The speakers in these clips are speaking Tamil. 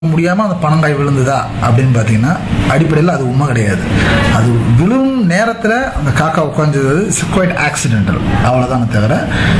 முடியாமல் அந்த பனங்காய் விழுந்ததா அப்படின்னு பார்த்தீங்கன்னா அடிப்படையில் அது உண்மை கிடையாது அது விழும் நேரத்தில் அந்த காக்கா உட்காந்தது குவைட் ஆக்சிடென்டல் அவ்வளோதானே தவிர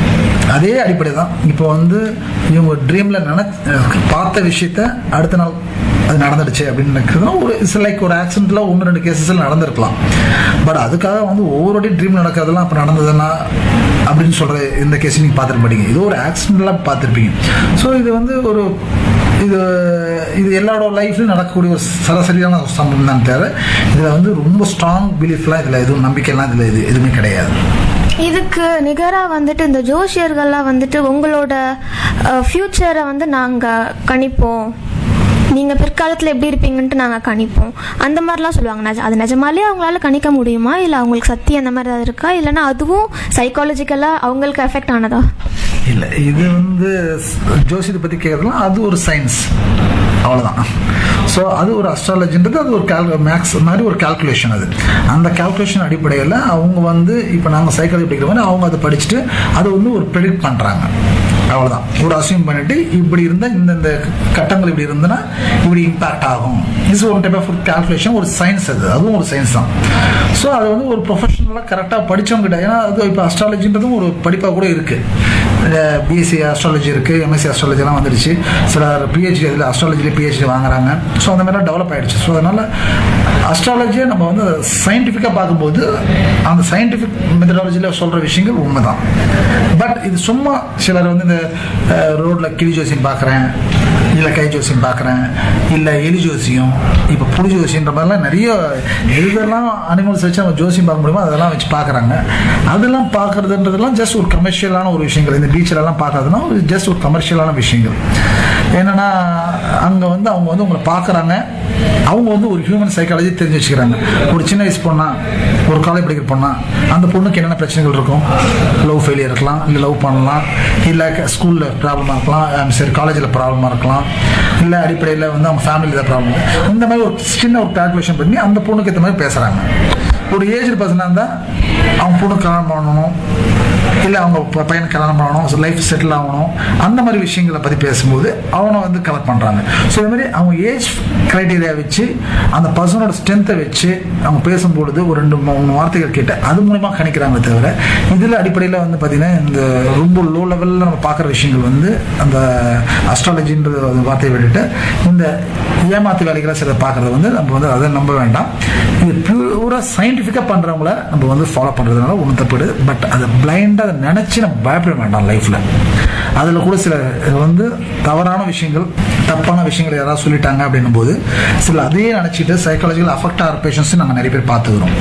அதே அடிப்படை தான் இப்போ வந்து இவங்க ட்ரீமில் நினை பார்த்த விஷயத்த அடுத்த நாள் அது நடந்துடுச்சு அப்படின்னு நினைக்கிறதுனா ஒரு இட்ஸ் லைக் ஒரு ஆக்சிடென்ட்டில் ஒன்று ரெண்டு கேசஸில் நடந்திருக்கலாம் பட் அதுக்காக வந்து ஒவ்வொரு ட்ரீம் நடக்கிறதெல்லாம் அப்போ நடந்ததுன்னா அப்படின்னு சொல்கிற இந்த கேஸ் நீங்கள் பார்த்துருக்க மாட்டீங்க இது ஒரு ஆக்சிடென்ட்லாம் பார்த்துருப்பீங்க ஸோ இது வந்து ஒரு இது இது எல்லாரோட லைஃப்லையும் நடக்கக்கூடிய ஒரு சராசரியான ஒரு சம்பவம் தான் தவிர இதில் வந்து ரொம்ப ஸ்ட்ராங் பிலீஃப்லாம் இதில் எதுவும் நம்பிக்கைலாம் இதில் இது எதுவுமே கிடையாது இதுக்கு நிகராக வந்துட்டு இந்த ஜோசியர்கள்லாம் வந்துட்டு உங்களோட ஃப்யூச்சரை வந்து நாங்கள் கணிப்போம் நீங்கள் பிற்காலத்தில் எப்படி இருப்பீங்கன்ட்டு நாங்கள் கணிப்போம் அந்த மாதிரிலாம் சொல்லுவாங்க நிஜ அது நிஜமாலே அவங்களால கணிக்க முடியுமா இல்லை அவங்களுக்கு சக்தி அந்த மாதிரி ஏதாவது இருக்கா இல்லைன்னா அதுவும் சைக்காலஜிக்கலாக அவங்களுக்கு எஃபெக்ட் ஆனதா இல்லை இது வந்து ஜோசியத்தை பற்றி கேட்குறதுலாம் அது ஒரு சயின்ஸ் அவ்வளோதான் ஸோ அது ஒரு அஸ்ட்ராலஜின்றது அது ஒரு கால் மேக்ஸ் மாதிரி ஒரு கால்குலேஷன் அது அந்த கால்குலேஷன் அடிப்படையில் அவங்க வந்து இப்போ நாங்கள் சைக்காலஜி படிக்கிற மாதிரி அவங்க அதை படிச்சுட்டு அதை வந்து ஒரு ப்ரெடிக்ட் பண்ணுறாங்க அவ்வளோதான் ஒரு அசியூம் பண்ணிட்டு இப்படி இருந்தால் இந்த இந்த கட்டங்கள் இப்படி இருந்ததுன்னா இப்படி இம்பாக்ட் ஆகும் இஸ் ஒரு டைப் ஆஃப் கால்குலேஷன் ஒரு சயின்ஸ் அது அதுவும் ஒரு சயின்ஸ் தான் ஸோ அது வந்து ஒரு ப்ரொஃபஷனலாக கரெக்டாக படித்தவங்க கிட்ட ஏன்னா அது இப்போ அஸ்ட்ராலஜின்றதும் ஒரு படிப்பாக கூட இருக்குது பிஎஸ்சி அஸ்ட்ராலஜி இருக்குது எம்எஸ்சி அஸ்ட்ராலஜிலாம் வந்துடுச்சு சில பிஹெச்டி அதில் அஸ்ட்ராலஜியில் பிஹெச்டி வாங்குறாங்க ஸோ அந்த மாதிரிலாம் டெவலப் ஆகிடுச்சு ஸோ அதனால் அஸ்ட்ராலஜியை நம்ம வந்து சயின்டிஃபிக்காக பார்க்கும்போது அந்த சயின்டிஃபிக் மெத்தடாலஜியில் சொல்கிற விஷயங்கள் உண்மை தான் பட் இது சும்மா சிலர் வந்து இந்த ரோட்டில் கிளி ஜோசியம் பார்க்குறேன் இல்லை கை ஜோசியம் பார்க்குறேன் இல்லை எலி ஜோசியம் இப்போ புடி ஜோசியன்ற மாதிரிலாம் நிறைய எதெல்லாம் அனிமல்ஸ் வச்சு நம்ம ஜோசியம் பார்க்க முடியுமோ அதெல்லாம் வச்சு பார்க்குறாங்க அதெல்லாம் பார்க்குறதுன்றதெல்லாம் ஜஸ்ட் ஒரு கமர்ஷியலான ஒரு விஷயங்கள் இந்த பீச்சிலலாம் பார்க்கறதுனா ஜஸ்ட் ஒரு கமர்ஷியலான விஷயங்கள் என்னென்னா அங்கே வந்து அவங்க வந்து உங்களை பார்க்குறாங்க அவங்க வந்து ஒரு ஹியூமன் சைக்காலஜி தெரிஞ்சு வச்சுக்கிறாங்க ஒரு சின்ன வயசு பொண்ணா ஒரு காலேஜ் படிக்கிற பொண்ணா அந்த பொண்ணுக்கு என்னென்ன பிரச்சனைகள் இருக்கும் லவ் ஃபெயிலியர் இருக்கலாம் இல்லை லவ் பண்ணலாம் இல்லை ஸ்கூலில் ப்ராப்ளமாக இருக்கலாம் சரி காலேஜில் ப்ராப்ளமாக இருக்கலாம் இல்லை அடிப்படையில் வந்து அவங்க ஃபேமிலியில் ஏதாவது ப்ராப்ளம் இந்த மாதிரி ஒரு சின்ன ஒரு கால்குலேஷன் பண்ணி அந்த பொண்ணுக்கு ஏற்ற மாதிரி பேசுகிறாங்க ஒரு ஏஜ் பர்சனாக இருந்தால் அவங்க பொண்ணு கல்யாணம் பண்ணணும் இல்லை அவங்க ப- பையனுக்கு கல்யாணம் பண்ணணும் லைஃப் செட்டில் ஆகணும் அந்த மாதிரி விஷயங்களை பற்றி பேசும்போது அவனை வந்து கவர் பண்ணுறாங்க ஸோ இந்த மாதிரி அவங்க ஏஜ் க்ரைட்டீரியா வச்சு அந்த பர்சனோட ஸ்ட்ரென்த்தை வச்சு அவங்க பேசும்பொழுது ஒரு ரெண்டு மூணு வார்த்தைகள் கேட்டு அது மூலிமா கணிக்கிறாங்களே தவிர இதில் அடிப்படையில் வந்து பார்த்திங்கன்னா இந்த ரொம்ப லோ லெவலில் நம்ம பார்க்குற விஷயங்கள் வந்து அந்த அஸ்ட்ராலஜின்ற ஒரு வார்த்தையை விட்டுட்டு இந்த ஏமாத்து வேலைகளை சில பார்க்குறது வந்து நம்ம வந்து அதை நம்ப வேண்டாம் இது பியூராக சயின்டிஃபிக்காக பண்ணுறவங்கள நம்ம வந்து ஃபாலோ பண்ணுறதுனால ஒன்றும் தப்பு பட் அதை பிளைண்டாக அதை நினச்சி நம்ம பயப்பட வேண்டாம் லைஃப்பில் அதில் கூட சில வந்து தவறான விஷயங்கள் தப்பான விஷயங்கள் யாராவது சொல்லிட்டாங்க அப்படின்னும் போது சில அதையே நினச்சிட்டு சைக்காலஜிக்கல் அஃபெக்ட் ஆகிற பேஷண்ட்ஸும் நாங்கள் நிறைய பேர் பார்த்துக்கிறோம்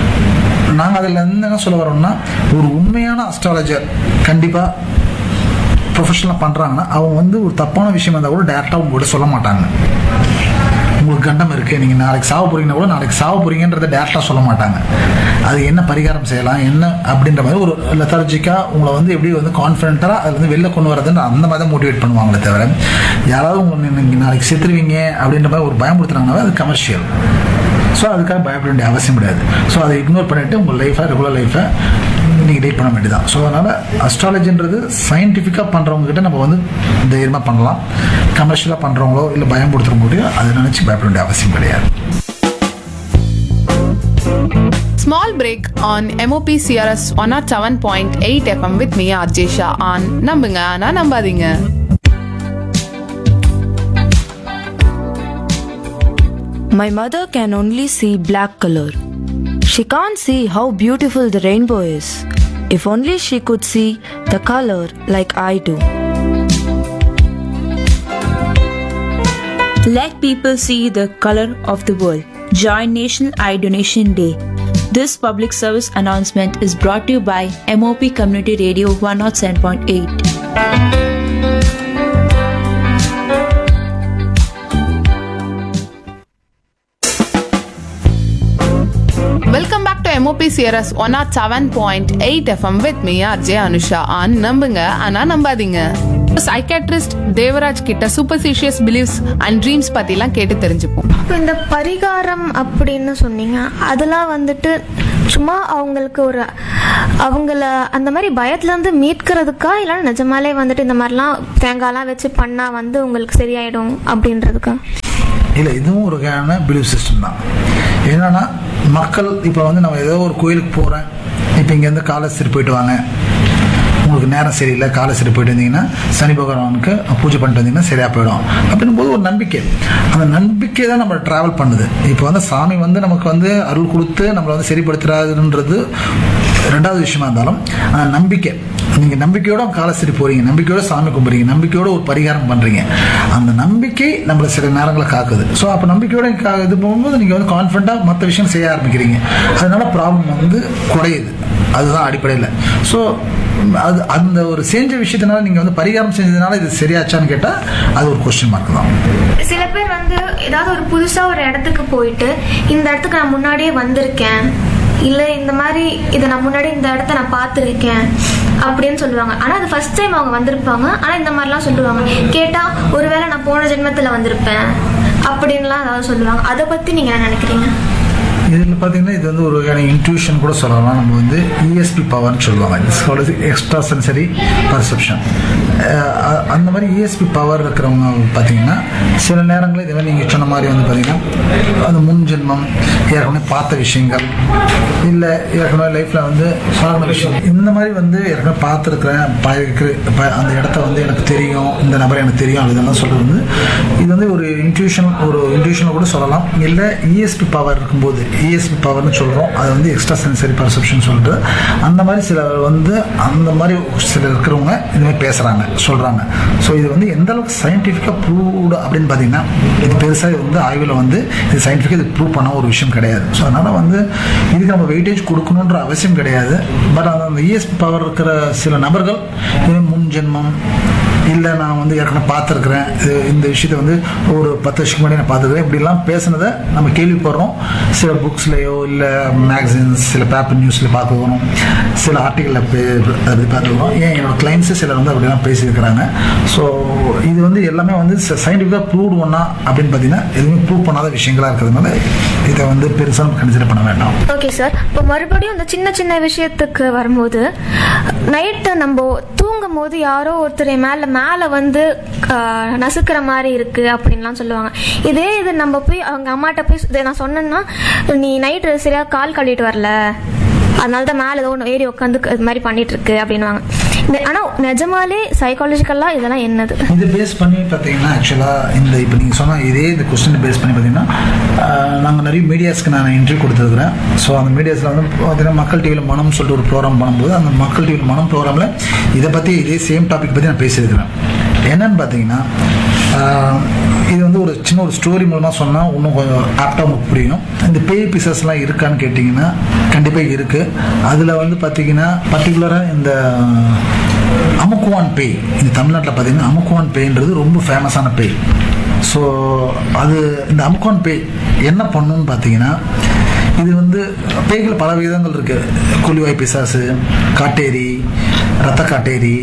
நாங்கள் அதில் இருந்து என்ன சொல்ல வரோம்னா ஒரு உண்மையான அஸ்ட்ராலஜர் கண்டிப்பாக ப்ரொஃபஷனலாக பண்ணுறாங்கன்னா அவங்க வந்து ஒரு தப்பான விஷயம் இருந்தால் கூட டேரெக்டாக உங்கள்கிட்ட சொல்ல மாட்டாங்க உங்களுக்கு கண்டம் இருக்குது நீங்கள் நாளைக்கு சாவ போகிறீங்கன்னா கூட நாளைக்கு சாவ போகிறீங்கன்றத டேரெக்டாக சொல்ல மாட்டாங்க அது என்ன பரிகாரம் செய்யலாம் என்ன அப்படின்ற மாதிரி ஒரு லெத்தாலஜிக்காக உங்களை வந்து எப்படி வந்து கான்ஃபிடென்ட்டாக அதில் வந்து வெளில கொண்டு வரதுன்னு அந்த மாதிரி தான் மோட்டிவேட் பண்ணுவாங்களே தவிர யாராவது உங்களை நீங்கள் நாளைக்கு செத்துருவீங்க அப்படின்ற மாதிரி ஒரு பயமுறுத்துறாங்கனாவே அது கமர்ஷியல் ஸோ அதுக்காக பயப்பட வேண்டிய அவசியம் கிடையாது ஸோ அதை இக்னோர் பண்ணிவிட்டு உங்கள் லைஃபை ரெகுலர் லைஃபை நீங்கள் டேட் பண்ண வேண்டியதான் ஸோ அதனால் அஸ்ட்ராலஜின்றது சயின்டிஃபிக்காக பண்ணுறவங்க கிட்ட நம்ம வந்து தைரியமாக பண்ணலாம் கமர்ஷியலாக பண்ணுறவங்களோ இல்லை பயன்படுத்துகிறவங்களோ அதை நினச்சி பயப்பட வேண்டிய அவசியம் கிடையாது Small break on MOP CRS 107.8 FM with me, RJ Shah on நம்புங்க ஆனா நம்பாதீங்க My mother can only see black color. She can't see how beautiful the rainbow is. If only she could see the color like I do. Let people see the color of the world. Join National Eye Donation Day. This public service announcement is brought to you by MOP Community Radio 107.8. Welcome back to MOP CRS 107.8 FM with me, RJ Anusha on நம்புங்க ஆனா நம்பாதீங்க சைக்காட்ரிஸ்ட் தேவராஜ் கிட்ட சூப்பர்சிஷியஸ் பிலீவ்ஸ் அண்ட் ட்ரீம்ஸ் பத்திலாம் கேட்டு தெரிஞ்சுப்போம் இப்போ இந்த பரிகாரம் அப்படின்னு சொன்னீங்க அதெல்லாம் வந்துட்டு சும்மா அவங்களுக்கு ஒரு அவங்கள அந்த மாதிரி பயத்துலேருந்து மீட்கிறதுக்கா இல்லைன்னா நிஜமாலே வந்துட்டு இந்த மாதிரிலாம் தேங்காய்லாம் வச்சு பண்ணால் வந்து உங்களுக்கு சரியாயிடும் அப்படின்றதுக்கா இல்லை இதுவும் ஒரு வகையான பிலீஃப் சிஸ்டம் தான் என்னன்னா மக்கள் இப்போ வந்து நம்ம ஏதோ ஒரு கோயிலுக்கு போகிறேன் இப்போ இங்கேருந்து காலஸ்திரி போயிட்டு வாங்க உங்களுக்கு நேரம் சரியில்லை காலஸ்திரி போயிட்டு வந்தீங்கன்னா சனி பகவானுக்கு பூஜை பண்ணிட்டு வந்தீங்கன்னா சரியாக போயிடும் அப்படின்னும் போது ஒரு நம்பிக்கை அந்த நம்பிக்கை தான் நம்மளை ட்ராவல் பண்ணுது இப்போ வந்து சாமி வந்து நமக்கு வந்து அருள் கொடுத்து நம்மளை வந்து சரிப்படுத்துறாருன்றது ரெண்டாவது விஷயமா இருந்தாலும் அந்த நம்பிக்கை நீங்க நம்பிக்கையோட காலஸ்திரி போறீங்க நம்பிக்கையோட சாமி கும்பிடுறீங்க நம்பிக்கையோட ஒரு பரிகாரம் பண்றீங்க அந்த நம்பிக்கை நம்மளை சில நேரங்களில் காக்குது ஸோ அப்போ நம்பிக்கையோட கா- இது போகும்போது நீங்க வந்து கான்ஃபிடண்டாக மற்ற விஷயம் செய்ய ஆரம்பிக்கிறீங்க அதனால ப்ராப்ளம் வந்து குறையுது அதுதான் அடிப்படையில் ஸோ அது அந்த ஒரு செஞ்ச விஷயத்தினால நீங்க வந்து பரிகாரம் செஞ்சதுனால இது சரியாச்சான்னு கேட்டால் அது ஒரு கொஸ்டின் மார்க் தான் சில பேர் வந்து ஏதாவது ஒரு புதுசா ஒரு இடத்துக்கு போயிட்டு இந்த இடத்துக்கு நான் முன்னாடியே வந்திருக்கேன் இல்ல இந்த மாதிரி இதை நான் முன்னாடி இந்த இடத்த நான் பார்த்துருக்கேன் அப்படின்னு சொல்லுவாங்க ஆனா அது ஃபர்ஸ்ட் டைம் அவங்க வந்திருப்பாங்க ஆனா இந்த மாதிரிலாம் சொல்லுவாங்க கேட்டா ஒருவேளை நான் போன ஜென்மத்துல வந்திருப்பேன் அப்படின்லாம் ஏதாவது சொல்லுவாங்க அதை பத்தி நீங்க என்ன நினைக்கிறீங்க இதில் பார்த்தீங்கன்னா இது வந்து ஒரு வகையான இன்ட்யூஷன் கூட சொல்லலாம் நம்ம வந்து இஎஸ்பி பவர்னு சொல்லுவாங்க எக்ஸ்ட்ரா சென்சரி பர்செப்ஷன் அந்த மாதிரி இஎஸ்பி பவர் இருக்கிறவங்க பார்த்தீங்கன்னா சில நேரங்களில் இதே மாதிரி நீங்கள் சொன்ன மாதிரி வந்து பார்த்தீங்கன்னா அந்த முன் ஜென்மம் ஏற்கனவே பார்த்த விஷயங்கள் இல்லை ஏற்கனவே லைஃப்பில் வந்து சார்ந்த விஷயம் இந்த மாதிரி வந்து ஏற்கனவே பார்த்துருக்குறேன் பழகிருக்கிற ப- அந்த இடத்த வந்து எனக்கு தெரியும் இந்த நபர் எனக்கு தெரியும் அது இதெல்லாம் சொல்கிறது வந்து இது வந்து ஒரு இன்ட்யூஷன் ஒரு இன்ட்யூஷனை கூட சொல்லலாம் இல்லை இஎஸ்பி பவர் இருக்கும்போது இஎஸ்பி பவர்னு சொல்கிறோம் அது வந்து எக்ஸ்ட்ரா சென்சரி பர்செப்ஷன் சொல்லிட்டு அந்த மாதிரி சிலர் வந்து அந்த மாதிரி சிலர் இருக்கிறவங்க இந்த மாதிரி பேசுகிறாங்க சொல்கிறாங்க ஸோ இது வந்து எந்த அளவுக்கு சயின்டிஃபிக்காக ப்ரூவ்டு அப்படின்னு பார்த்தீங்கன்னா இது பெருசாக இது வந்து ஆய்வில் வந்து இது சயின்டிஃபிக்காக இது ப்ரூவ் பண்ண ஒரு விஷயம் கிடையாது ஸோ அதனால் வந்து இதுக்கு நம்ம வெயிட்டேஜ் கொடுக்கணுன்ற அவசியம் கிடையாது பட் அந்த இஎஸ்பி பவர் இருக்கிற சில நபர்கள் இது முன் ஜென்மம் இல்லை நான் வந்து ஏற்கனவே பார்த்துருக்குறேன் இது இந்த விஷயத்தை வந்து ஒரு பத்து வருஷத்துக்கு முன்னாடி நான் பார்த்துருக்கேன் இப்படிலாம் பேசுனதை நம்ம கேள்விப்படுறோம் சில புக்ஸ்லேயோ இல்லை மேகசின்ஸ் சில பேப்பர் நியூஸில் பார்த்துக்கிறோம் சில ஆர்டிகளில் அது பார்த்துக்கிறோம் ஏன் என்னோட கிளைண்ட்ஸு சிலர் வந்து அப்படிலாம் பேசியிருக்கிறாங்க ஸோ இது வந்து எல்லாமே வந்து சயின்டிஃபிக்காக ப்ரூவ் ஒன்றா அப்படின்னு பார்த்தீங்கன்னா எதுவுமே ப்ரூவ் பண்ணாத விஷயங்களாக இருக்கிறதுனால இதை வந்து பெருசாக நம்ம கன்சிடர் பண்ண வேண்டாம் ஓகே சார் இப்போ மறுபடியும் இந்த சின்ன சின்ன விஷயத்துக்கு வரும்போது நைட்டு நம்ம தூங்கும் போது யாரோ ஒருத்தர் என் மேல மேல வந்து ஆஹ், நசுக்கிற மாதிரி இருக்கு அப்படின்லாம் சொல்லுவாங்க இதே இது நம்ம போய் அவங்க அம்மாட்ட போய் இதை நான் சொன்னேன்னா நீ நைட்டு சரியா கால் கழுவிட்டு வரல அதனால தான் மேலே ஏதோ ஒன்று ஏறி உட்காந்து இது மாதிரி பண்ணிட்டு இருக்கு அப்படின்னுவாங்க இந்த- ஆனா நிஜமாலே சைக்காலஜிக்கலா இதெல்லாம் என்னது இது பேஸ் பண்ணி பார்த்தீங்கன்னா ஆக்சுவலாக இந்த இப்போ நீங்கள் சொன்ன இதே இந்த கொஸ்டின் பேஸ் பண்ணி பார்த்தீங்கன்னா நாங்கள் நிறைய மீடியாஸ்க்கு நான் இன்டர்வியூ கொடுத்துருக்குறேன் ஸோ அந்த மீடியாஸில் வந்து பார்த்தீங்கன்னா மக்கள் டிவியில் மனம் சொல்லிட்டு ஒரு ப்ரோக்ராம் பண்ணும்போது அந்த மக்கள் டிவியில் மனம் ப்ரோக்ராமில் இதை பற்றி இதே சேம் டாபிக் பற்றி நான் பேசியிருக்கிறேன் என்னன்னு பார்த்தீங்கன்னா ஆஹ், இது வந்து ஒரு சின்ன ஒரு ஸ்டோரி மூலமாக சொன்னால் இன்னும் கொஞ்சம் ஆப்டாக உங்களுக்கு புரியும் இந்த பேய் பிசஸ்லாம் இருக்கான்னு கேட்டிங்கன்னா கண்டிப்பாக இருக்குது அதில் வந்து பார்த்தீங்கன்னா பர்டிகுலராக இந்த அமுக்குவான் பேய் இந்த தமிழ்நாட்டில் பார்த்தீங்கன்னா அமுக்குவான் பேய்ன்றது ரொம்ப ஃபேமஸான பேய் ஸோ அது இந்த அமுக்குவான் பேய் என்ன பண்ணுன்னு பார்த்தீங்கன்னா இது வந்து பேய்கள் பல விதங்கள் இருக்கு குழிவாய் பிசாசு காட்டேரி ரத்த காட்டேரி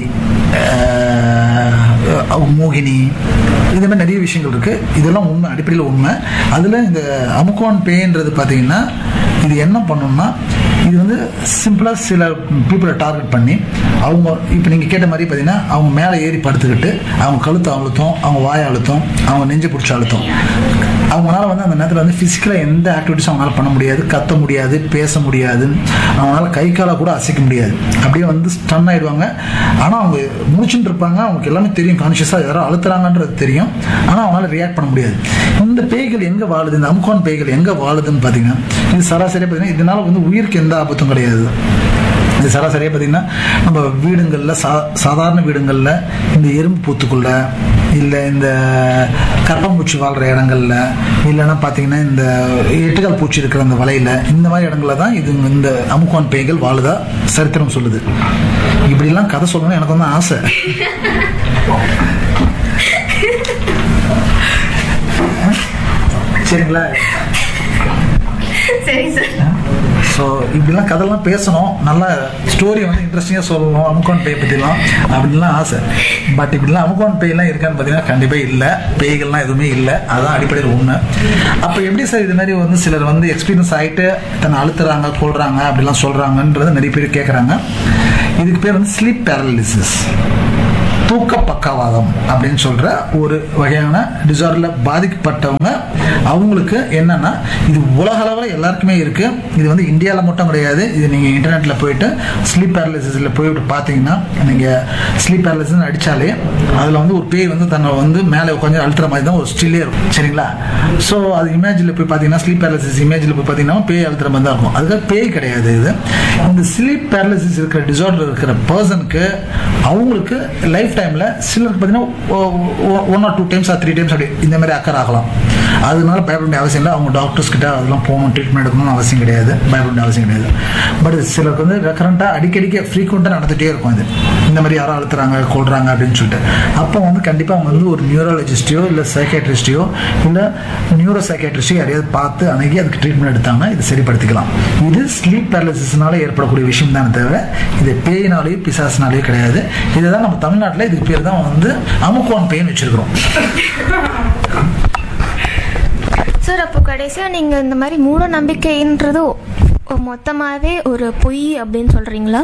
ஆஹ், மோகினி இது மாதிரி நிறைய விஷயங்கள் இருக்கு இதெல்லாம் உண்மை அடிப்படையில் உண்மை அதில் இந்த அமுக்குவான் பேய்ன்றது பார்த்தீங்கன்னா இது என்ன பண்ணும்னா இது வந்து சிம்பிளாக சில பீப்புளை டார்கெட் பண்ணி அவங்க இப்போ நீங்கள் கேட்ட மாதிரி பார்த்தீங்கன்னா அவங்க மேலே ஏறி படுத்துக்கிட்டு அவங்க கழுத்தை அழுத்தம் அவங்க வாயை அழுத்தம் அவங்க நெஞ்சை பிடிச்சி அழுத்தம் அவங்களால வந்து அந்த நேரத்தில் வந்து ஃபிசிக்கலாக எந்த ஆக்டிவிட்டிஸும் அவங்களால பண்ண முடியாது கத்த முடியாது பேச முடியாது அவங்களால கை காலை கூட அசைக்க முடியாது அப்படியே வந்து ஸ்டன் ஆயிடுவாங்க ஆனால் அவங்க முடிச்சுட்டு இருப்பாங்க அவங்களுக்கு எல்லாமே தெரியும் கான்ஷியஸாக யாரோ அழுத்துறாங்கன்றது தெரியும் ஆனால் அவங்களால ரியாக்ட் பண்ண முடியாது இந்த பேய்கள் எங்கே வாழுது இந்த அமுகான் பேய்கள் எங்கே வாழுதுன்னு பார்த்தீங்கன்னா இது சராசரியாக பார்த்தீங்கன்னா இதனால வந்து உயிருக்கு எந்த ஆபத்தும் கிடையாது இது சராசரியாக பார்த்தீங்கன்னா நம்ம வீடுங்களில் சா சாதாரண வீடுங்களில் இந்த எறும்பு பூத்துக்குள்ள இல்லை இந்த கரப்பாம்பூச்சி வாழ்கிற இடங்கள்ல இல்லைன்னா பார்த்தீங்கன்னா இந்த எட்டுகால் பூச்சி இருக்கிற அந்த வலையில் இந்த மாதிரி இடங்கள்ல தான் இது இந்த அமுக்கான் பேய்கள் வாழுதா சரித்திரம் சொல்லுது இப்படிலாம் கதை சொல்லணும்னு எனக்கு வந்து ஆசை சரிங்களா சரி சார் ஸோ இப்படிலாம் கதைலாம் பேசணும் நல்ல ஸ்டோரி வந்து இன்ட்ரெஸ்டிங்காக சொல்லணும் அமுக்கான் பேய் பற்றிலாம் அப்படின்லாம் ஆசை பட் இப்படிலாம் அமுக்கான் பேய்லாம் இருக்கான்னு பார்த்தீங்கன்னா கண்டிப்பாக இல்லை பேய்கள்லாம் எதுவுமே இல்லை அதான் அடிப்படையில் உண்மை அப்போ எப்படி சார் இது மாதிரி வந்து சிலர் வந்து எக்ஸ்பீரியன்ஸ் ஆகிட்டு தன்னை அழுத்துறாங்க கொள்றாங்க அப்படிலாம் சொல்கிறாங்கன்றது நிறைய பேர் கேட்குறாங்க இதுக்கு பேர் வந்து ஸ்லீப் பேரலிசிஸ் தூக்க பக்கவாதம் அப்படின்னு சொல்ற ஒரு வகையான டிசார்டர்ல பாதிக்கப்பட்டவங்க அவங்களுக்கு என்னன்னா இது உலக அளவில் எல்லாருக்குமே இருக்கு இது வந்து இந்தியாவில் மட்டும் கிடையாது இது நீங்க இன்டர்நெட்ல போயிட்டு ஸ்லீப் பேரலிசிஸ்ல போயிட்டு பார்த்தீங்கன்னா நீங்க ஸ்லீப் பேரலிசிஸ் அடிச்சாலே அதுல வந்து ஒரு பேய் வந்து தன்னை வந்து மேலே கொஞ்சம் அழுத்துற மாதிரி தான் ஒரு ஸ்டில்லே இருக்கும் சரிங்களா ஸோ அது இமேஜில் போய் பார்த்தீங்கன்னா ஸ்லீப் பேரலிசிஸ் இமேஜில் போய் பார்த்தீங்கன்னா பேய் அழுத்துற மாதிரி தான் இருக்கும் அதுக்காக பேய் கிடையாது இது இந்த ஸ்லீப் பேரலிசிஸ் இருக்கிற டிசார்டர் இருக்கிற பர்சனுக்கு அவங்களுக்கு லைஃப் டைமில் சிலருக்கு பார்த்தீங்கன்னா one or two times or three times அப்படி இந்த மாதிரி அக்கர் ஆகலாம் அதனால பயப்பட வேண்டிய அவசியம் இல்லை அவங்க டாக்டர்ஸ் கிட்ட அதெல்லாம் போகணும் ட்ரீட்மெண்ட் எடுக்கணும்னு அவசியம் கிடையாது பயப்பட வேண்டிய அவசியம் கிடையாது பட் சிலருக்கு வந்து ரெக்கரண்ட்டாக அடிக்கடிக்க ஃப்ரீக்வெண்ட்டாக நடந்துகிட்டே இருக்கும் இது இந்த மாதிரி யாரோ அழுத்துறாங்க கொள்றாங்க அப்படின்னு சொல்லிட்டு அப்போ வந்து கண்டிப்பாக அவங்க வந்து ஒரு நியூரலஜிஸ்டையோ இல்லை சைக்காட்ரிஸ்டையோ இல்லை நியூரோ சைக்காட்ரிஸ்டையோ யாரையாவது பார்த்து அணுகி அதுக்கு ட்ரீட்மெண்ட் எடுத்தாங்கன்னா இது சரிப்படுத்திக்கலாம் இது ஸ்லீப் பேரலிசிஸ்னால ஏற்படக்கூடிய விஷயம் தானே தவிர இது பேயினாலேயோ பிசாசினாலேயோ கிடையாது இதுதான் நம்ம தமிழ்நாட்டில் இதுக்கு பேர் தான் வந்து அமுக்குவான் பெயின் வச்சிருக்கிறோம் சார் அப்போ கடைசியாக நீங்கள் இந்த மாதிரி மூட நம்பிக்கைன்றது மொத்தமாகவே ஒரு பொய் அப்படின்னு சொல்கிறீங்களா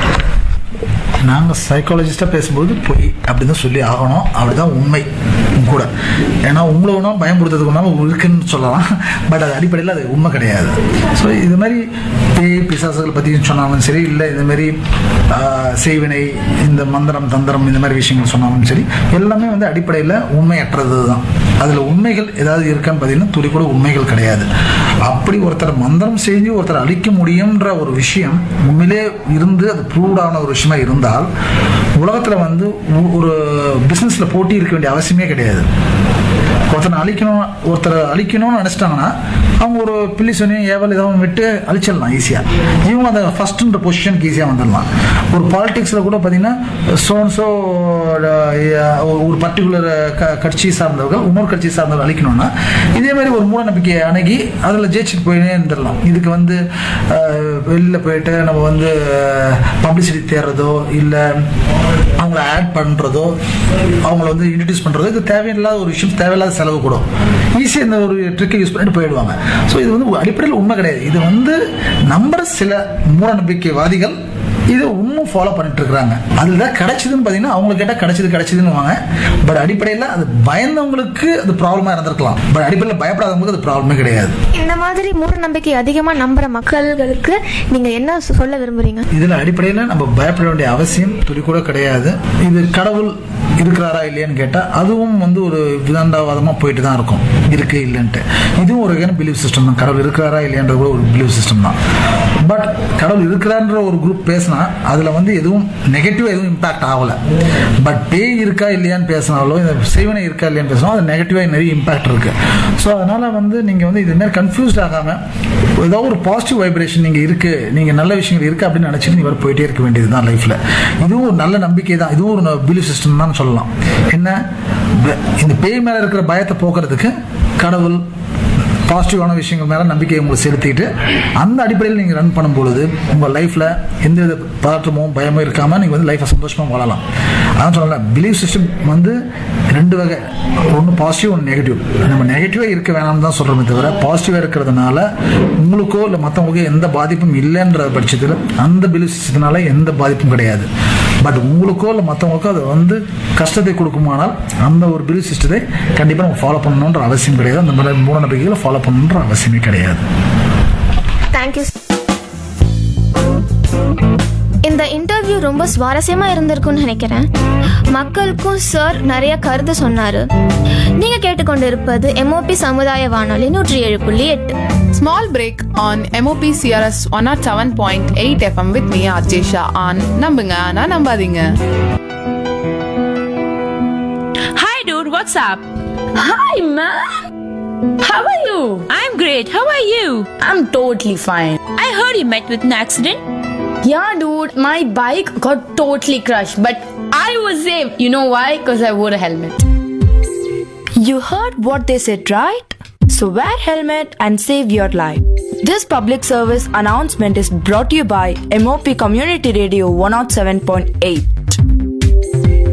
நாங்கள் சைக்காலஜிஸ்டாக பேசும்போது பொய் அப்படி தான் சொல்லி ஆகணும் அப்படிதான் உண்மை கூட ஏன்னா உங்களை ஒன்றும் பயன்படுத்துறதுக்கு ஒன்றாலும் இருக்குன்னு சொல்லலாம் பட் அது அடிப்படையில் அது உண்மை கிடையாது ஸோ இது மாதிரி பேய் பிசாசுகள் பற்றி சொன்னாலும் சரி இல்லை இது மாதிரி ஆஹ், செய்வினை இந்த மந்திரம் தந்திரம் இந்த மாதிரி விஷயங்கள் சொன்னாலும் சரி எல்லாமே வந்து அடிப்படையில் உண்மையற்றது தான் அதில் உண்மைகள் ஏதாவது இருக்கான்னு பார்த்தீங்கன்னா துளி கூட உண்மைகள் கிடையாது அப்படி ஒருத்தர் மந்திரம் செஞ்சு ஒருத்தர் அழிக்க முடியும்ன்ற ஒரு விஷயம் உண்மையிலே இருந்து அது ப்ரூவ்ட் ஆன ஒரு விஷயமா இருந்தால் உலகத்தில் வந்து ஒ- ஒரு பிஸ்னஸில் போட்டி இருக்க வேண்டிய அவசியமே கிடையாது ஒருத்தனை அழிக்கணும் ஒருத்தரை அழிக்கணும்னு நினச்சிட்டாங்கன்னா அவங்க ஒரு பில்லி சொன்னி ஏவல் ஏதாவது விட்டு அழிச்சிடலாம் ஈஸியாக இவங்க அந்த ஃபஸ்ட்டுன்ற பொசிஷனுக்கு ஈஸியாக வந்துடலாம் ஒரு பாலிடிக்ஸில் கூட பார்த்தீங்கன்னா சோன்சோ ஒரு பர்டிகுலர் க கட்சி சார்ந்தவர்கள் இன்னொரு கட்சி சார்ந்தவர்கள் அழிக்கணும்னா இதே மாதிரி ஒரு மூட நம்பிக்கையை அணுகி அதில் ஜெயிச்சுட்டு போயினே இருந்துடலாம் இதுக்கு வந்து அஹ், வெளில போயிட்டு நம்ம வந்து பப்ளிசிட்டி தேடுறதோ இல்லை அவங்கள ஆட் பண்ணுறதோ அவங்கள வந்து இன்ட்ரடியூஸ் பண்ணுறதோ இது தேவையில்லாத ஒரு விஷயம் தேவையில்லாத செலவு கூட ஈஸியாக இந்த ஒரு ட்ரிக்கை யூஸ் பண்ணிட்டு போயிடுவாங்க ஸோ இது வந்து அடிப்படையில் உண்மை கிடையாது இது வந்து நம்புற சில மூட நம்பிக்கைவாதிகள் இது இன்னும் ஃபாலோ பண்ணிட்டு இருக்காங்க அதுதான் கிடைச்சதுன்னு பார்த்தீங்கன்னா அவங்களுக்கு கேட்டால் கிடைச்சது கிடைச்சதுன்னு வாங்க பட் அடிப்படையில் அது பயந்தவங்களுக்கு அது ப்ராப்ளமாக இருந்திருக்கலாம் பட் அடிப்படையில் பயப்படாதவங்களுக்கு அது ப்ராப்ளமே கிடையாது இந்த மாதிரி மூட நம்பிக்கை அதிகமாக நம்புற மக்கள்களுக்கு நீங்கள் என்ன சொ- சொல்ல விரும்புறீங்க இதுல அடிப்படையில் நம்ம பயப்பட வேண்டிய அவசியம் துளி கூட கிடையாது இது கடவுள் இருக்கிறாரா இல்லையான்னு கேட்டா அதுவும் வந்து ஒரு விதாண்டாவாதமா போயிட்டு தான் இருக்கும் இருக்கு இல்லைன்ட்டு இதுவும் ஒரு வகையான பிலீவ் சிஸ்டம் தான் கடவுள் இருக்கிறாரா இல்லையான்ற கூட ஒரு பிலீவ் சிஸ்டம் தான் பட் கடவுள் இருக்கிறான்ற ஒரு குரூப் பேசினா அதுல வந்து எதுவும் நெகட்டிவா எதுவும் இம்பாக்ட் ஆகல பட் பேய் இருக்கா இல்லையான்னு பேசினாலோ இந்த செய்வனை இருக்கா இல்லையான்னு பேசினாலும் அது நெகட்டிவா நிறைய இம்பாக்ட் இருக்கு ஸோ அதனால வந்து நீங்க வந்து இது மாதிரி கன்ஃபியூஸ்ட் ஆகாம ஏதோ ஒரு பாசிட்டிவ் வைப்ரேஷன் நீங்க இருக்கு நீங்க நல்ல விஷயங்கள் இருக்கு அப்படின்னு நினைச்சிட்டு நீங்க போயிட்டே இருக்க வேண்டியது தான் லைஃப்ல இதுவும் ஒரு நல்ல நம்பிக்கை தான் இதுவும் ஒரு பிலீஃப் சிஸ்டம் தான் சொல்லலாம் என்ன ப- இந்த பேய் மேல இருக்கிற பயத்தை போக்குறதுக்கு கடவுள் பாசிட்டிவான விஷயங்கள் மேல நம்பிக்கையை உங்களுக்கு செலுத்திட்டு அந்த அடிப்படையில் நீங்க ரன் பண்ணும் பொழுது உங்க லைஃப்ல எந்த வித பதற்றமும் பயமும் இருக்காம நீங்க வந்து லைஃப்பை சந்தோஷமா வாழலாம் அதான் சொல்லல பிலீஃப் சிஸ்டம் வந்து ரெண்டு வகை ஒன்று பாசிட்டிவ் ஒன்று நெகட்டிவ் நம்ம நெகட்டிவாக இருக்க வேணாம்னு தான் சொல்கிறோமே தவிர பாசிட்டிவாக இருக்கிறதுனால உங்களுக்கோ இல்லை மற்றவங்களுக்கோ எந்த பாதிப்பும் இல்லைன்ற பட்சத்தில் அந்த பிலீஃப் சிஸ்டத்தினால எந்த பாதிப்பும் கிடையாது பட் உங்களுக்கோ இல்லை மற்றவங்களுக்கோ அது வந்து கஷ்டத்தை கொடுக்குமானால் அந்த ஒரு பிலீஃப் சிஸ்டத்தை கண்டிப்பாக நம்ம ஃபாலோ பண்ணணுன்ற அவசியம் கிடையாது அந்த மாதிரி மூட நம்பிக்கைகளை ஃபாலோ பண்ணணுன்ற அவசியமே கிடையாது தேங்க்யூ இந்த இன்டர்வியூ ரொம்ப சுவாரஸ்யமா இருந்திருக்கும்னு நினைக்கிறேன் மக்களுக்கும் சார் நிறைய கருத்து சொன்னாரு நீங்க கேட்டுக்கொண்டிருப்பது எம்ஓபி சமுதாய வானொலி நூற்றி ஏழு புள்ளி எட்டு Small break on MOP CRS 107.8 FM with me, RJ Shah on நம்புங்க ஆனா நம்பாதீங்க Hi, dude, what's up? Hi, man. How are you? I'm great. How are you? I'm totally fine. I heard you met with an accident. Yeah, dude, my bike got totally crushed, but I was safe. You know why? Because I wore a helmet. You heard what they said, right? So wear helmet and save your life. This public service announcement is brought to you by MOP Community Radio 107.8.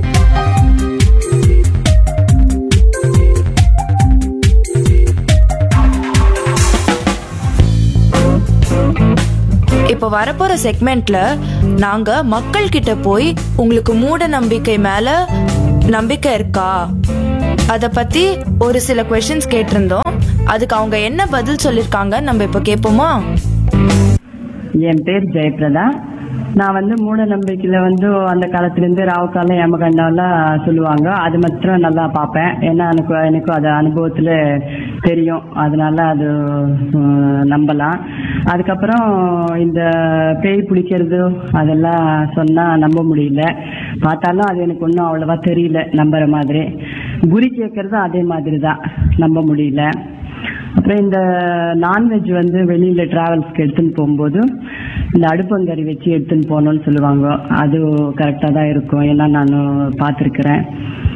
இப்போ வரப்போற செக்மெண்ட்ல நாங்க மக்கள் கிட்ட போய் உங்களுக்கு மூட நம்பிக்கை மேல நம்பிக்கை இருக்கா அத பத்தி ஒரு சில கொஸ்டின்ஸ் கேட்டிருந்தோம் அதுக்கு அவங்க என்ன பதில் சொல்லிருக்காங்க நம்ம இப்ப கேட்போமா என் பேர் ஜெயபிரதா நான் வந்து மூட நம்பிக்கையில வந்து அந்த காலத்துல இருந்து ராவு காலம் யமகண்டம்லாம் சொல்லுவாங்க அது மாத்திரம் நல்லா பார்ப்பேன் ஏன்னா எனக்கு எனக்கு அது அனுபவத்துல தெரியும் அதனால அது உம், நம்பலாம் அதுக்கப்புறம் இந்த பேய் பிடிக்கிறது அதெல்லாம் சொன்னா நம்ப முடியல பார்த்தாலும் அது எனக்கு ஒன்றும் அவ்வளவா தெரியல நம்புற மாதிரி குறி கேட்கறதும் அதே மாதிரி தான் நம்ப முடியல அப்புறம் இந்த நான்வெஜ் வந்து வெளியில டிராவல்ஸ்க்கு எடுத்துன்னு போகும்போது இந்த அடுப்பங்கறி வச்சு எடுத்துன்னு போகணும்னு சொல்லுவாங்க அது கரெக்டா தான் இருக்கும் ஏன்னா நான் பார்த்துருக்கிறேன்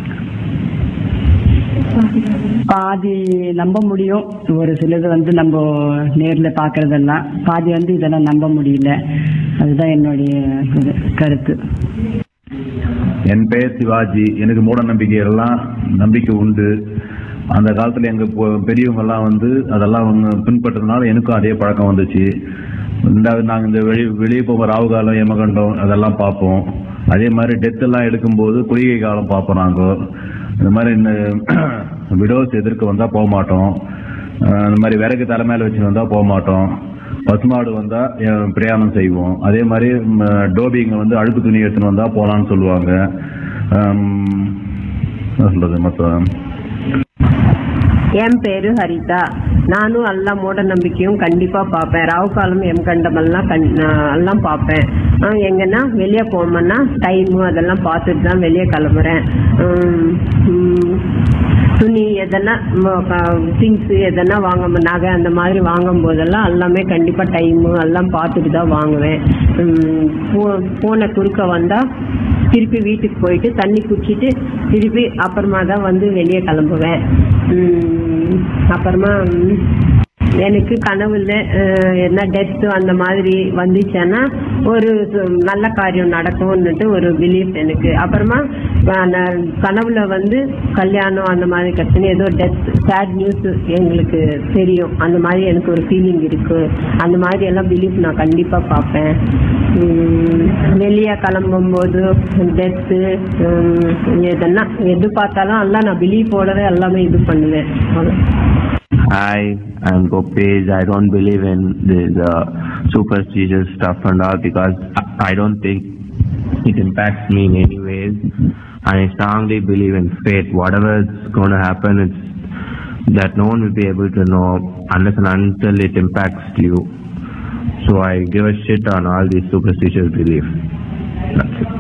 பாதி நம்ப முடியும் ஒரு சிலது வந்து நம்ம நேர்ல பாக்குறதெல்லாம் பாதி வந்து இதெல்லாம் நம்ப முடியல அதுதான் என்னுடைய இது, கருத்து என் பெயர் சிவாஜி எனக்கு மூட நம்பிக்கையெல்லாம் நம்பிக்கை உண்டு அந்த காலத்துல எங்க பொ- பெரியவங்க எல்லாம் வந்து அதெல்லாம் அவங்க பின்பற்றதுனால எனக்கும் அதே பழக்கம் வந்துச்சு ரெண்டாவது நாங்க இந்த வெளி வெளியே போக ராவு காலம் யமகண்டம் அதெல்லாம் பார்ப்போம் அதே மாதிரி டெத் எல்லாம் எடுக்கும்போது குளிகை காலம் பார்ப்போம் நாங்க இந்த மாதிரி இந்த விடோஸ் எதிர்க்க வந்தா போக மாட்டோம் அஹ் இந்த மாதிரி விறகு தலை மேல வச்சு வந்தா போக மாட்டோம் பசுமாடு வந்தா அஹ், பிரயாணம் செய்வோம் அதே மாதிரி ம், டோபிங்க வந்து அழுக்கு துணி எடுத்துன்னு வந்தா போலான்னு சொல்லுவாங்க ஹம், என்ன சொல்றது மொத்தம் என் பேரு ஹரிதா நானும் எல்லாம் மூட நம்பிக்கையும் கண்டிப்பா பார்ப்பேன் ராவு காலம் எம் கண்டம் எல்லாம் கண்- ஆஹ் எல்லாம் பார்ப்பேன் ஆஹ் எங்கன்னா வெளியே போகணும்னா டைமு அதெல்லாம் பார்த்துட்டு தான் வெளியே கிளம்புறேன் உம், உம், துணி எதனா திங்ஸ் எதனா வாங்க நகை அந்த மாதிரி வாங்கும் போதெல்லாம் எல்லாமே கண்டிப்பா டைமு எல்லாம் பார்த்துட்டு தான் வாங்குவேன் உம், போ- போன குறுக்க வந்தா திருப்பி வீட்டுக்கு போயிட்டு தண்ணி குடிச்சிட்டு திருப்பி அப்புறமா தான் வந்து வெளியே கிளம்புவேன் உம், அப்புறமா உம், எனக்கு கனவுல அஹ், என்ன டெத் அந்த மாதிரி வந்துச்சுன்னா ஒரு சு- நல்ல காரியம் நடக்கும்னுட்டு ஒரு பிலீஃப் எனக்கு அப்புறமா அஹ், நான் கனவுல வந்து கல்யாணம் அந்த மாதிரி கட்டுன்னு ஏதோ டெத் சேட் நியூஸ் எங்களுக்கு தெரியும் அந்த மாதிரி எனக்கு ஒரு ஃபீலிங் இருக்கு அந்த மாதிரி எல்லாம் பிலீஃப் நான் கண்டிப்பா பார்ப்பேன் உம், வெளியே கிளம்பும் போது டெத்து எதனா எது பார்த்தாலும் எல்லாம் நான் பிலீஃபோடவே எல்லாமே இது பண்ணுவேன் அவ்வளவு. Hi, I'm Gopej. I don't believe in this uh, superstitious stuff and all because I- I don't think it impacts me in any ways. And I strongly believe in fate. Whatever is going to happen, it's that no one will be able to know unless and until it impacts you. So I give a shit on all these superstitious beliefs. That's it.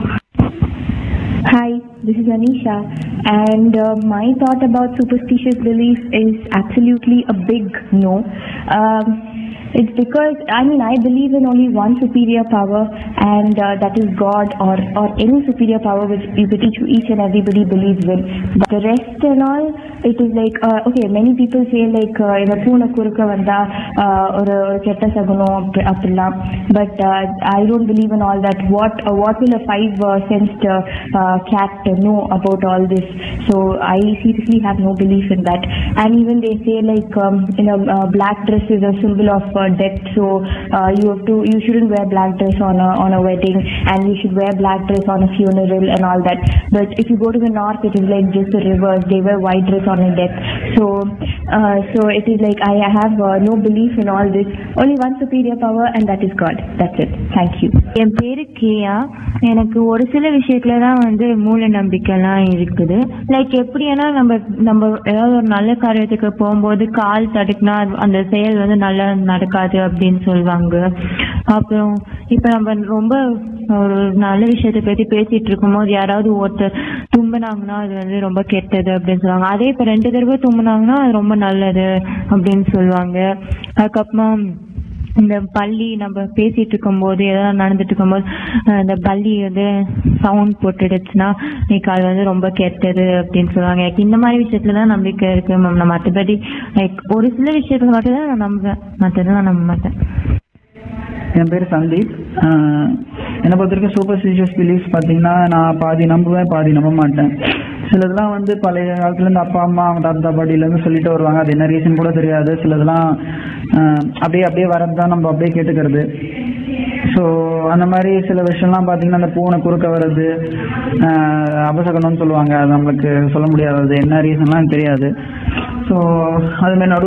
Hi, this is Anisha, and uh, my thought about superstitious belief is absolutely a big no. Um, it's because I mean I believe in only one superior power, and uh, that is God or or any superior power which which each, each and everybody believes in. But the rest and all, it is like uh, okay. Many people say like uh, இந்த பூனை குறுக்க வந்தா uh, ஒரு ஒரு கெட்ட சகுனம் அப்படி அப்படிலாம் but I don't believe in all that what what will a five sensed cat know about all this so i seriously have no belief in that and even they say like um, you know uh, black dress is a symbol of uh, death so uh, you have to you shouldn't wear black dress on a on a wedding and you should wear black dress on a funeral and all that but if you go to the north it is like just the reverse they wear white dress on a death so uh, so it is like i have uh, no belief in all this only one superior power and that is god that's it thank you என் பேரு கேயா எனக்கு ஒரு சில விஷயத்துல தான் வந்து மூல நம்பிக்கைலாம் இருக்குது லைக் எப்படின்னா நம்ம நம்ம ஏதாவது ஒரு நல்ல காரியத்துக்கு போகும்போது கால் தடுக்கினா அந்த செயல் வந்து நல்லா நடக்காது அப்படின்னு சொல்லுவாங்க அப்புறம் இப்ப நம்ம ரொம்ப ஒரு நல்ல விஷயத்தை பத்தி பேசிட்டு இருக்கும்போது யாராவது ஒருத்தர் தும்பினாங்கன்னா அது வந்து ரொம்ப கெட்டது அப்படின்னு சொல்லுவாங்க அதே இப்ப ரெண்டு தடவை தும்பினாங்கன்னா அது ரொம்ப நல்லது அப்படின்னு சொல்லுவாங்க அதுக்கப்புறமா இந்த பள்ளி நம்ம பேசிட்டு இருக்கும்போது ஏதாவது நடந்துட்டு இருக்கும்போது அஹ், இந்த பள்ளி வந்து சவுண்ட் போட்டுடுச்சுன்னா இன்னைக்கு அது வந்து ரொம்ப கெட்டது அப்படின்னு சொல்லுவாங்க எனக்கு இந்த மாதிரி விஷயத்துல தான் நம்பிக்கை இருக்கு மேம் நான் மற்றபடி லைக் ஒரு சில விஷயத்துல மட்டும் தான் நான் நம்புவேன் மற்றதெல்லாம் நான் நம்ப மாட்டேன் என் பேர் சந்தீப் ஆஹ் என்னை பொறுத்த வரைக்கும் சூப்பர்ஸ்டிஷியஸ் பிலீஃப்ஸ் பார்த்தீங்கன்னா நான் பாதி நம்புவேன் பாதி நம்ப மாட்டேன் சிலதெல்லாம் வந்து பழைய காலத்துலேருந்து அப்பா அம்மா அவங்க தாத்தா பாட்டிலேருந்து சொல்லிட்டு வருவாங்க அது என்ன ரீசன் கூட தெரியாது சிலதெல்லாம் ஆஹ் அப்படியே அப்படியே வரது தான் நம்ம அப்படியே கேட்டுக்கிறது ஸோ அந்த மாதிரி சில விஷயம்லாம் பார்த்தீங்கன்னா அந்த பூனை குறுக்க வர்றது ஆஹ் அபசகனம்னு சொல்லுவாங்க அது நம்மளுக்கு சொல்ல முடியாது அது என்ன ரீசன்லாம் தெரியாது ஸோ அதுமாதிரி நடு